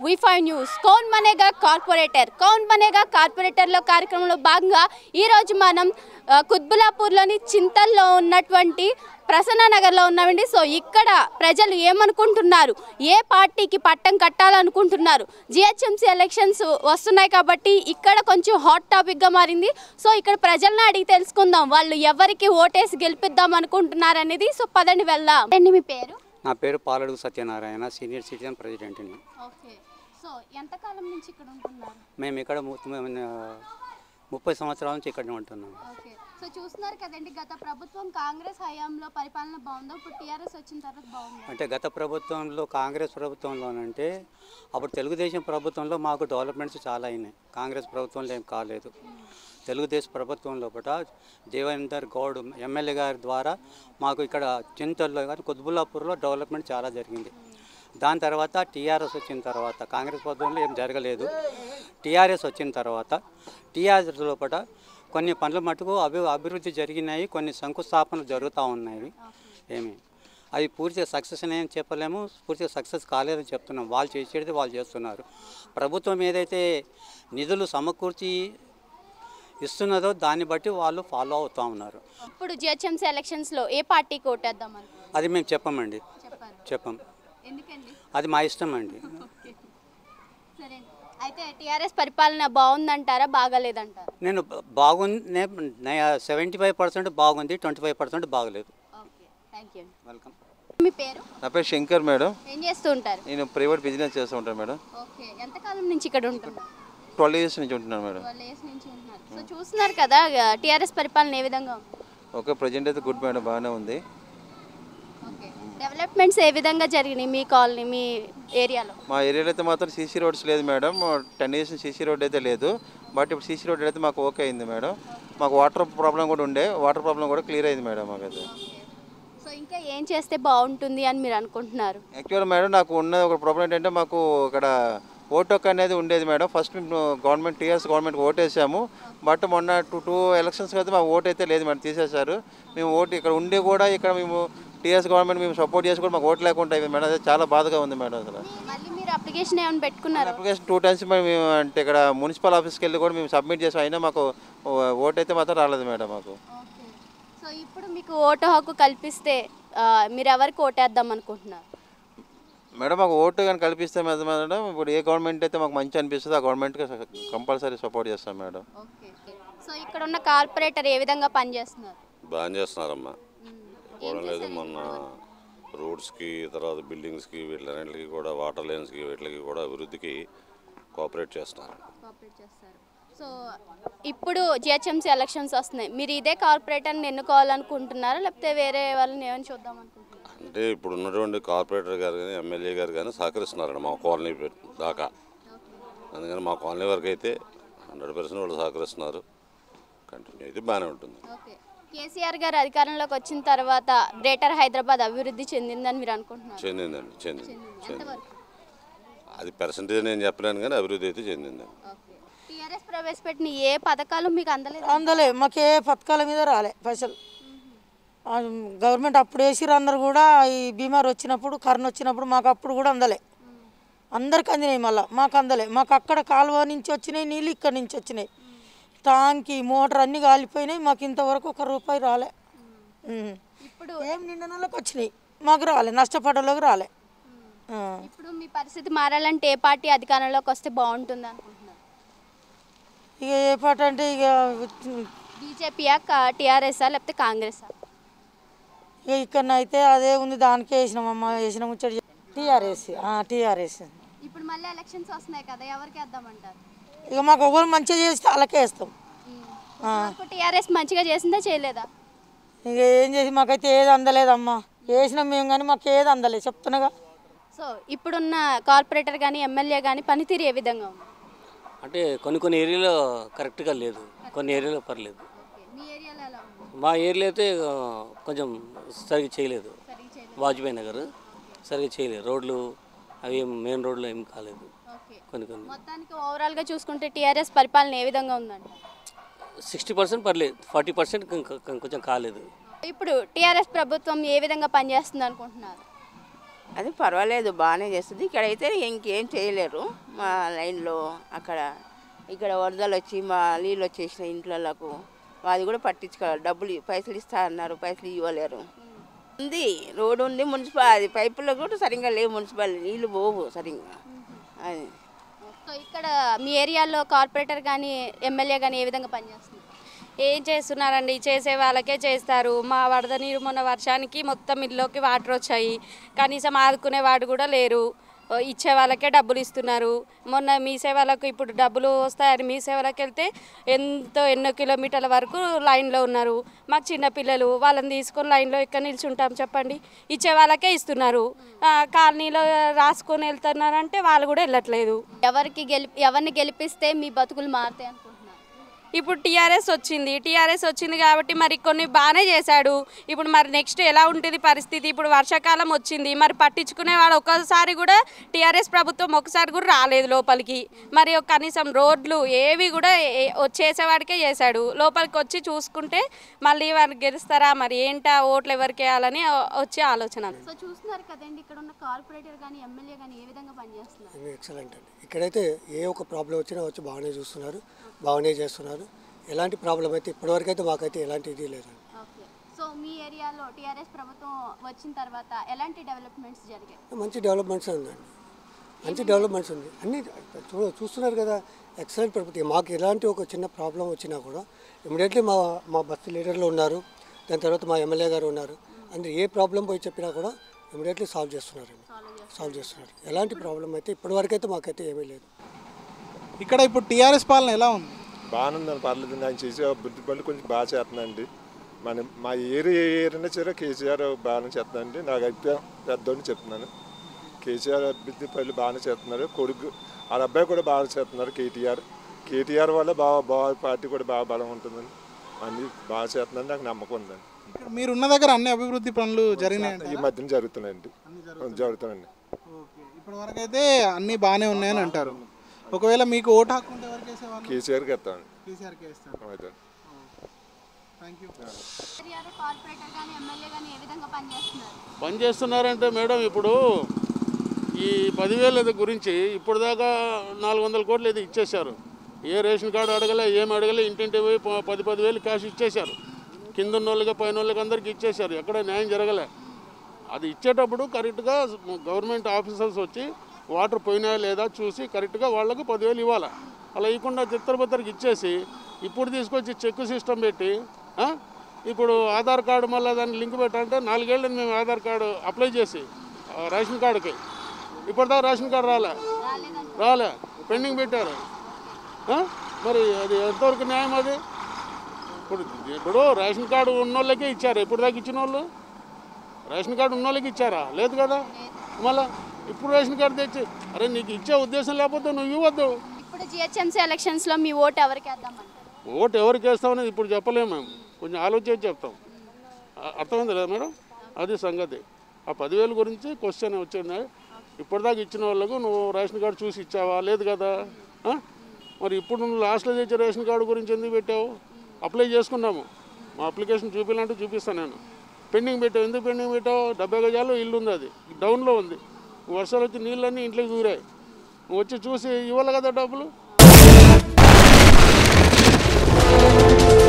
వి five news Kaun Banega corporator Kaun Banega కార్పొరేటర్లో కార్యక్రమంలో భాగంగా ఈరోజు మనం ఆ, కుత్బులాపూర్లోని చింతల్లో ఉన్నటువంటి ప్రసన్న నగర్లో ఉన్నామండి సో ఇక్కడ ప్రజలు ఏమనుకుంటున్నారు ఏ పార్టీకి పట్టం కట్టాలనుకుంటున్నారు జిహెచ్ఎంసీ ఎలక్షన్స్ వస్తున్నాయి కాబట్టి ఇక్కడ కొంచెం హాట్ టాపిక్గా మారింది సో ఇక్కడ ప్రజలను అడిగి తెలుసుకుందాం వాళ్ళు ఎవరికి ఓటేసి గెలిపిద్దాం అనుకుంటున్నారు అనేది సో పదండి వెళ్దాం అండి మీ పేరు నా పేరు పాలడుగు సత్యనారాయణ సీనియర్ సిటిజన్ ప్రెసిడెంట్ని ఓకే సో ఎంతకాలం నుంచి ఇక్కడ ఉంటున్నారు మేము ఇక్కడ ము- ము- ముప్పై సంవత్సరాల నుంచి ఇక్కడ ఉంటున్నాం ఓకే సో చూస్తున్నారు కదండి గత ప్రభుత్వం కాంగ్రెస్ హయాంలో పరిపాలన బాగుందో ఇప్పుడు టీఆర్ఎస్ వచ్చిన తర్వాత బాగుంది అంటే గత ప్రభుత్వంలో కాంగ్రెస్ ప్రభుత్వంలోనంటే అప్పుడు తెలుగుదేశం ప్రభుత్వంలో మాకు డెవలప్మెంట్స్ చాలా అయినాయి కాంగ్రెస్ ప్రభుత్వంలో ఏం కాలేదు తెలుగుదేశం ప్రభుత్వం లోపల దేవేందర్ గౌడ్ ఎమ్మెల్యే గారి ద్వారా మాకు ఇక్కడ చింతల్లో కానీ కుత్బుల్లాపూర్లో డెవలప్మెంట్ చాలా జరిగింది దాని తర్వాత టీఆర్ఎస్ వచ్చిన తర్వాత కాంగ్రెస్ ప్రభుత్వంలో ఏం జరగలేదు టీఆర్ఎస్ వచ్చిన తర్వాత టీఆర్ఎస్ లోపల కొన్ని పనులు మటుకు అభి అభివృద్ధి జరిగినాయి కొన్ని శంకుస్థాపనలు జరుగుతూ ఉన్నాయి ఏమి అది పూర్తిగా సక్సెస్ అని ఏం చెప్పలేము పూర్తిగా సక్సెస్ కాలేదని చెప్తున్నాం వాళ్ళు చేసేది వాళ్ళు చేస్తున్నారు ప్రభుత్వం ఏదైతే నిధులు సమకూర్చి ఇస్తున్నదో దాన్ని బట్టి వాళ్ళు ఫాలో అవుతూ ఉన్నారు ఇప్పుడు జిహెచ్ఎంసీ ఎలక్షన్స్లో ఏ పార్టీకి ఓటేద్దాం అని అది మేము చెప్పమండి చెప్పారు చెప్పం ఎందుకండి అది మా ఇష్టం అండి సరే అయితే టీఆర్ఎస్ పరిపాలన బాగుందంటారా బాగాలేదంటారా నేను బాగుంది సెవెంటీ ఫైవ్ పర్సెంట్ బాగుంది ట్వంటీ ఫైవ్ పర్సెంట్ బాగలేదు ఓకే థ్యాంక్ యూ వెల్కమ్ మీ పేరు నా పేరు శంకర్ మేడం ఏం చేస్తూ ఉంటారు నేను ప్రైవేట్ బిజినెస్ చేస్తూ ఉంటాను మేడం ఓకే ఎంతకాలం నుంచి ఇక్కడ ఉంటున్నారు ట్వెల్వ్ ఇయర్స్ నుంచి ఉంటున్నాను మేడం ట్వెల్వ్ ఇయర్స్ నుంచి ఉంటున్నారు సో చూస్తున్నారు కదా టీఆర్ఎస్ పరిపాలన ఏ విధంగా ఉంది ఓకే ప్రజెంట్ అయితే గుడ్ మేడం బాగానే ఉంది ఓకే డెవలప్మెంట్స్ ఏ విధంగా జరిగినాయి మీ కాలనీ మీ ఏరియాలో మా ఏరియాలో అయితే మాత్రం సీసీ రోడ్స్ లేదు madam ten years CC road అయితే లేదు బట్ ఇప్పుడు సీసీ రోడ్ అయితే మాకు ఓకే అయింది మేడం మాకు వాటర్ ప్రాబ్లం కూడా ఉండే వాటర్ ప్రాబ్లం కూడా క్లియర్ అయింది మేడం మాకైతే సో ఇంకా ఏం చేస్తే బాగుంటుంది అని మీరు అనుకుంటున్నారు యాక్చువల్ మేడం నాకు ఉన్న ఒక ప్రాబ్లం ఏంటంటే మాకు ఇక్కడ ఓటొక్ అనేది ఉండేది మేడం ఫస్ట్ మేము గవర్నమెంట్ టీఆర్ఎస్ గవర్నమెంట్ ఓటేసాము బట్ మొన్న టూ టూ ఎలక్షన్స్ అయితే మా ఓటు అయితే లేదు మేడం తీసేశారు మేము ఓటు ఇక్కడ ఉండి కూడా ఇక్కడ మేము టీఆర్ఎస్ గవర్నమెంట్ మేము సపోర్ట్ చేసి కూడా మాకు ఓటు లేకుండా అయిపోయింది మేడం అదే చాలా బాధగా ఉంది మేడం అసలు మళ్ళీ మీరు అప్లికేషన్ ఏమైనా పెట్టుకున్నారు అప్లికేషన్ టూ టైమ్స్ మేము అంటే ఇక్కడ మున్సిపల్ ఆఫీస్కి వెళ్ళి కూడా మేము సబ్మిట్ చేసాం అయినా మాకు ఓటు అయితే మాత్రం రాలేదు మేడం మాకు ఓకే సో ఇప్పుడు మీకు ఓటు హక్కు కల్పిస్తే ఆ, మీరు ఎవరికి ఓటేద్దాం అనుకుంటున్నారు మేడం మాకు ఓటు కానీ కల్పిస్తే మేడం మేడం ఇప్పుడు ఏ గవర్నమెంట్ అయితే మాకు మంచి అనిపిస్తుందో ఆ గవర్నమెంట్కి కంపల్సరీ సపోర్ట్ చేస్తాం మేడం ఓకే సో ఇక్కడ ఉన్న కార్పొరేటర్ ఏ విధంగా పనిచేస్తున్నారు బాగా చేస్తున్నారమ్మా పోవడం లేదు మొన్న రోడ్స్కి తర్వాత బిల్డింగ్స్కి వీటిలన్నింటికి కూడా వాటర్ లైన్స్కి వీటికి కూడా అభివృద్ధికి కోఆపరేట్ చేస్తున్నారు కోఆపరేట్ చేస్తారు సో ఇప్పుడు జిహెచ్ఎంసీ ఎలక్షన్స్ వస్తున్నాయి మీరు ఇదే కార్పొరేటర్ని ఎన్నుకోవాలనుకుంటున్నారా లేకపోతే వేరే వాళ్ళని ఏమైనా చూద్దాం అనుకుంటున్నారా అంటే ఇప్పుడు ఉన్నటువంటి కార్పొరేటర్ గారు కానీ ఎమ్మెల్యే గారు కానీ సహకరిస్తున్నారండి మా కాలనీ పె- దాకా అందుకని మా కాలనీ వరకు అయితే హండ్రెడ్ పర్సెంట్ వాళ్ళు సహకరిస్తున్నారు కంటిన్యూ అయితే బాగానే ఉంటుంది ఓకే కేసీఆర్ గారు అధికారంలోకి వచ్చిన తర్వాత గ్రేటర్ హైదరాబాద్ అభివృద్ధి చెందిందని మీరు అనుకుంటున్నారు చెందిందండి చెందింది చెందింది ఎంతవరకు అది పర్సంటేజ్ నేను చెప్పలేను కానీ అభివృద్ధి అయితే చెందింది ఓకే టీఆర్ఎస్ ప్రవేశపెట్టిన ఏ పథకాలు మీకు అందలేదు అందలే మాకు ఏ పథకాల మీద రాలే పైసలు ఆ, గవర్నమెంట్ అప్పుడు వేసిర్రు అందరు కూడా ఈ బీమార్ వచ్చినప్పుడు కరోనా వచ్చినప్పుడు మాకు అప్పుడు కూడా అందలే అందరికి అందినాయి మళ్ళీ మాకు అందలే మాకు అక్కడ కాలువ నుంచి వచ్చినాయి నీళ్ళు ఇక్కడ నుంచి వచ్చినాయి టాంకి మోటార్ అన్నీ కాలిపోయినాయి మాకు ఇంతవరకు ఒక రూపాయి రాలే ఉమ్. ఇప్పుడు ఏం నిండా నెలకు వచ్చినాయి మాకు రాలే నష్టపడలోకి రాలే ఆ. ఇప్పుడు మీ పరిస్థితి మారాలంటే ఏ పార్టీ అధికారంలోకి వస్తే బాగుంటుంది అనుకుంటున్నారు ఇక ఏ పాట అంటే ఇక బీజేపీయా టీఆర్ఎస్ఆ లేకపోతే కాంగ్రెసా ఇక ఇక్కడనైతే అదే ఉంది దానికే వేసినామమ్మ వేసిన ముచ్చట టీఆర్ఎస్ టీఆర్ఎస్ ఇప్పుడు మళ్ళీ ఎలక్షన్స్ వస్తున్నాయి కదా ఎవరికి వేద్దామంటారు ఇక మాకు ఒకరు మంచిగా చేస్తే వాళ్ళకే వేస్తాం ఇప్పుడు టీఆర్ఎస్ మంచిగా చేసిందా చేయలేదా ఇక ఏం చేసి మాకైతే ఏది అందలేదమ్మా వేసినాం మేము కానీ మాకు ఏది అందలేదు చెప్తున్నాగా సో ఇప్పుడున్న కార్పొరేటర్ కానీ ఎమ్మెల్యే కానీ పనితీరు ఏ విధంగా ఉంది అంటే కొన్ని కొన్ని ఏరియాలో కరెక్ట్గా లేదు కొన్ని ఏరియాలో పర్లేదు ఓకే మీ ఏరియాలో ఎలా ఉంది మా ఏరియా అయితే ఆ, కొంచెం సరిగ్గా చేయలేదు వాజ్పేయి నగర్ సరిగ్గా చేయలేదు రోడ్లు అవి ఏం మెయిన్ రోడ్లు ఏం కాలేదు ఓకే కొన్ని కొన్ని మొత్తానికి ఓవరాల్గా చూసుకుంటే టీఆర్ఎస్ పరిపాలన ఏ విధంగా ఉందండి సిక్స్టీ పర్సెంట్ పర్లేదు ఫార్టీ పర్సెంట్ కొంచెం కాలేదు ఇప్పుడు టీఆర్ఎస్ ప్రభుత్వం ఏ విధంగా పనిచేస్తుంది అనుకుంటున్నారు అది పర్వాలేదు బాగానే చేస్తుంది ఇక్కడైతే ఇంకేం చేయలేరు మా లైన్లో అక్కడ ఇక్కడ వరదలు వచ్చి మా నీళ్ళు వచ్చేసిన ఇంట్లకు అది కూడా పట్టించుకోవాలి డబ్బులు పైసలు ఇస్తా అన్నారు పైసలు ఇవ్వలేరు ఉంది రోడ్డు ఉంది మున్సిపల్ అది పైపుల్లో కూడా సరిగ్గా లేవు మున్సిపల్ నీళ్ళు పోవు సరిగ్గా అది సో ఇక్కడ మీ ఏరియాలో కార్పొరేటర్ కానీ ఎమ్మెల్యే కానీ ఏ విధంగా పనిచేస్తున్నారు ఏం చేస్తున్నారండి చేసే వాళ్ళకే చేస్తారు మా వరద నీరు మొన్న వర్షానికి మొత్తం ఇల్లుకి వాటర్ వచ్చాయి కనీసం ఆదుకునే వాడు కూడా లేరు ఓ ఇచ్చే వాళ్ళకే డబ్బులు ఇస్తున్నారు మొన్న మీ సేవలకు ఇప్పుడు డబ్బులు వస్తాయని మీ సేవలకు వెళ్తే ఎంతో ఎన్నో కిలోమీటర్ల వరకు లైన్లో ఉన్నారు మాకు చిన్న పిల్లలు వాళ్ళని తీసుకొని లైన్లో ఎక్కడ నిల్చుంటాం చెప్పండి ఇచ్చే వాళ్ళకే ఇస్తున్నారు ఆ, కాలనీలో రాసుకొని వెళ్తున్నారంటే వాళ్ళు కూడా వెళ్ళట్లేదు ఎవరికి గెలి ఎవరిని గెలిపిస్తే మీ బతుకులు మారుతాయి అనుకుంటున్నారు ఇప్పుడు టీఆర్ఎస్ వచ్చింది టీఆర్ఎస్ వచ్చింది కాబట్టి మరి కొన్ని బాగానే చేశాడు ఇప్పుడు మరి నెక్స్ట్ ఎలా ఉంటుంది పరిస్థితి ఇప్పుడు వర్షాకాలం వచ్చింది మరి పట్టించుకునే వాడు ఒక్కసారి కూడా టీఆర్ఎస్ ప్రభుత్వం ఒకసారి కూడా రాలేదు లోపలికి మరి ఒక కనీసం రోడ్లు ఏవి కూడా ఏ- ఓ చేసేవాడికే చేశాడు లోపలికి వచ్చి చూసుకుంటే మళ్ళీ వారు గెలుస్తారా మరి ఏంటా ఓట్లు ఎవరికి వేయాలని వచ్చే ఆలోచన సో చూస్తున్నారు కదండి ఇక్కడ ఉన్న కార్పొరేటర్ కానీ ఎమ్మెల్యే కానీ ఏ విధంగా పనిచేస్తున్నారు ఇది ఎక్సలెంట్ అండి ఇక్కడైతే ఏ ఒక్క ప్రాబ్లం వచ్చినా వచ్చి బాగానే చూస్తున్నారు బాగానే చేస్తున్నారు ఎలాంటి ప్రాబ్లం అయితే ఇప్పటివరకు అయితే మాకైతే ఎలాంటి ఇది లేదండి ఓకే సో మీ ఏరియాలో టీఆర్ఎస్ ప్రభుత్వం వచ్చిన తర్వాత ఎలాంటి డెవలప్మెంట్స్ జరిగాయి మంచి డెవలప్మెంట్స్ ఉందండి మంచి డెవలప్మెంట్స్ ఉంది అన్నీ చూ చూస్తున్నారు కదా ఎక్సలెంట్ ప్రభుత్వం మాకు ఎలాంటి ఒక చిన్న ప్రాబ్లం వచ్చినా కూడా ఇమీడియట్లీ మా మా బస్తీ లీడర్లు ఉన్నారు దాని తర్వాత మా ఎమ్మెల్యే గారు ఉన్నారు అందరు ఏ ప్రాబ్లం పోయి చెప్పినా కూడా ఇమీడియట్లీ సాల్వ్ చేస్తున్నారండి సాల్వ్ చేస్తున్నారు ఎలాంటి ప్రాబ్లం అయితే ఇప్పటివరకు అయితే మాకైతే ఏమీ లేదు ఇక్కడ ఇప్పుడు టీఆర్ఎస్ పాలన ఎలా ఉంది బాగానే ఉందని పర్లేదు ఆయన చేసే అభివృద్ధి పనులు కొంచెం బాగా చేస్తుందండి మన మా ఏరియా ఏ ఏరియా సరే కేసీఆర్ బాగానే చేస్తుందండి నాకు అభిప్రాయం పెద్దోడిని చెప్తున్నాను కేసీఆర్ అభివృద్ధి పనులు బాగానే చేస్తున్నారు కొడుకు వాళ్ళ అబ్బాయి కూడా బాగా చేస్తున్నారు కేటీఆర్ కేటీఆర్ వల్ల బాగా బాగా పార్టీ కూడా బాగా బలం ఉంటుందని అన్నీ బాగా చేస్తుందని నాకు నమ్మకం ఉందండి ఇక్కడ మీరు ఉన్న దగ్గర అన్ని అభివృద్ధి పనులు జరిగినాయండి ఈ మధ్యన జరుగుతున్నాయండి జరుగుతున్నాయండి ఓకే ఇప్పటి వరకు అయితే అన్నీ బాగానే ఉన్నాయని అంటారు ఒకవేళ మీకు ఓటు హక్కు ఉంటే ఎవరికి వేసేవాళ్ళు కేసీఆర్కి ఎత్తామండి కేసీఆర్కి వేస్తారు అయితే థ్యాంక్ యూ ఏరియాలో కార్పొరేటర్ కానీ ఎమ్మెల్యే కానీ ఏ విధంగా పనిచేస్తున్నారు పని చేస్తున్నారంటే మేడం ఇప్పుడు ఈ పదివేల గురించి ఇప్పుడు దాకా నాలుగు వందల కోట్లు ఇది ఇచ్చేశారు ఏ రేషన్ కార్డు అడగలే ఏం అడగలే ఇంటింటి పోయి ప- పది పదివేలు క్యాష్ ఇచ్చేశారు కింద ఉన్న వాళ్ళకి పైన వాళ్ళకి అందరికి ఇచ్చేశారు ఎక్కడ న్యాయం జరగలే అది ఇచ్చేటప్పుడు కరెక్ట్గా గవర్నమెంట్ ఆఫీసర్స్ వచ్చి వాటర్ పోయినాయా లేదా చూసి కరెక్ట్గా వాళ్ళకి పదివేలు ఇవ్వాలి అలా ఇవ్వకుండా చిత్తరబత్తరికి ఇచ్చేసి ఇప్పుడు తీసుకొచ్చి చెక్ సిస్టమ్ పెట్టి ఆ, ఇప్పుడు ఆధార్ కార్డు మళ్ళీ దాన్ని లింక్ పెట్టాలంటే నాలుగేళ్ళు మేము ఆధార్ కార్డు అప్లై చేసి ఆ, రేషన్ కార్డుకి ఇప్పటిదాకా రేషన్ కార్డు రాలే రాలే పెండింగ్ పెట్టారు ఆ? మరి అది ఎంతవరకు న్యాయం అది ఇప్పుడు ఇప్పుడు రేషన్ కార్డు ఉన్నోళ్ళకే ఇచ్చారు ఇప్పుడు దాకా ఇచ్చిన వాళ్ళు రేషన్ కార్డు ఉన్నోళ్ళకి ఇచ్చారా లేదు కదా మళ్ళా ఇప్పుడు రేషన్ కార్డు తెచ్చి అరే నీకు ఇచ్చే ఉద్దేశం లేకపోతే నువ్వు ఇవ్వద్దు ఇప్పుడు జిహెచ్ఎంసీ ఎలక్షన్స్లో మీ ఓటు ఎవరికి వేద్దామంటారు ఓటు ఎవరికి వేస్తామనేది ఇప్పుడు చెప్పలేము మేము కొంచెం ఆలోచించి చెప్తాం అ- అర్థమైంది కదా మేడం అది సంగతి ఆ పదివేల గురించి క్వశ్చన్ వచ్చింది ఇప్పటిదాకా ఇచ్చిన వాళ్ళకు నువ్వు రేషన్ కార్డు చూసి ఇచ్చావా లేదు కదా ఆ? మరి ఇప్పుడు నువ్వు లాస్ట్లో తెచ్చే రేషన్ కార్డు గురించి ఎందుకు పెట్టావు అప్లై చేసుకున్నాము మా అప్లికేషన్ చూపించాలంటే చూపిస్తాను నేను పెండింగ్ పెట్టావు ఎందుకు పెండింగ్ పెట్టావు డెబ్బై గజాలు ఇల్లు ఉంది అది డౌన్లో ఉంది వర్షాలు వచ్చి నీళ్ళన్నీ ఇంట్లోకి దూరాయి నువ్వు వచ్చి చూసి ఇవ్వాలి కదా డబ్బులు